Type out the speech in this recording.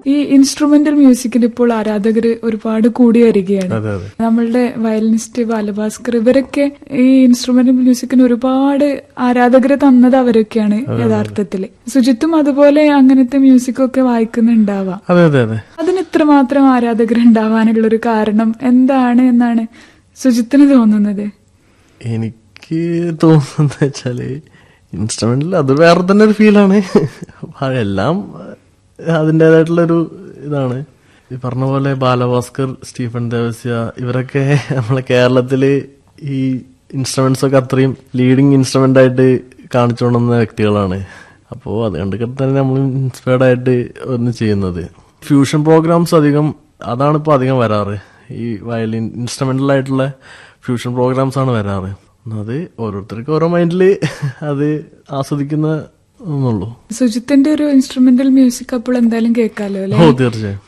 ഈ ഇൻസ്ട്രുമെന്റൽ മ്യൂസിക്കിന് ഇപ്പോൾ ആരാധകർ ഒരുപാട് കൂടി വരികയാണ് അതെ അതെ നമ്മളുടെ വയലിനിസ്റ്റ് ബാലഭാസ്കർ ഇവരൊക്കെ ഈ ഇൻസ്ട്രുമെന്റൽ മ്യൂസിക്കിന് ഒരുപാട് ആരാധകരെ തന്നത് അവരൊക്കെയാണ് യഥാർത്ഥത്തില് സുജിത്തും അതുപോലെ അങ്ങനത്തെ മ്യൂസിക് ഒക്കെ വായിക്കുന്നുണ്ടാവാം അതെ അതെ അതെ അതിന് ഇത്രമാത്രം ആരാധകർ ഉണ്ടാവാനുള്ള ഒരു കാരണം എന്താണ് എന്നാണ് സുജിത്തിന് തോന്നുന്നത് എനിക്ക് തോന്നുന്നത് വെച്ചാല് ഇൻസ്ട്രുമെന്റിൽ അത് വേറെ തന്നെ ഒരു ഫീലാണ് എല്ലാം അതിൻ്റെതായിട്ടുള്ള ഒരു ഇതാണ് ഈ പറഞ്ഞ പോലെ ബാലഭാസ്കർ സ്റ്റീഫൻ ദേവസ്യ ഇവരൊക്കെ നമ്മളെ കേരളത്തില് ഈ ഇൻസ്ട്രുമെന്റ്സ് ഒക്കെ അത്രയും ലീഡിങ് ഇൻസ്ട്രുമെന്റ് ആയിട്ട് കാണിച്ചു കൊണ്ടുവന്ന വ്യക്തികളാണ് അപ്പോൾ അത് കണ്ടിട്ട് തന്നെ നമ്മൾ ഇൻസ്പയർഡ് ആയിട്ട് ഒന്ന് ചെയ്യുന്നത് ഫ്യൂഷൻ പ്രോഗ്രാംസ് അധികം അതാണ് ഇപ്പോൾ അധികം വരാറ് ഈ വയലിൻ ഇൻസ്ട്രുമെന്റൽ ആയിട്ടുള്ള ഫ്യൂഷൻ പ്രോഗ്രാംസ് ആണ് വരാറ് അത് ഓരോരുത്തർക്കും ഓരോ മൈൻഡിൽ അത് ആസ്വദിക്കുന്ന എന്നുള്ളൂ സുജിത്തിന്റെ ഒരു ഇൻസ്ട്രുമെന്റൽ മ്യൂസിക് അപ്പോൾ എന്തായാലും കേൾക്കാലോ അല്ലെ ഓ തീർച്ചയായും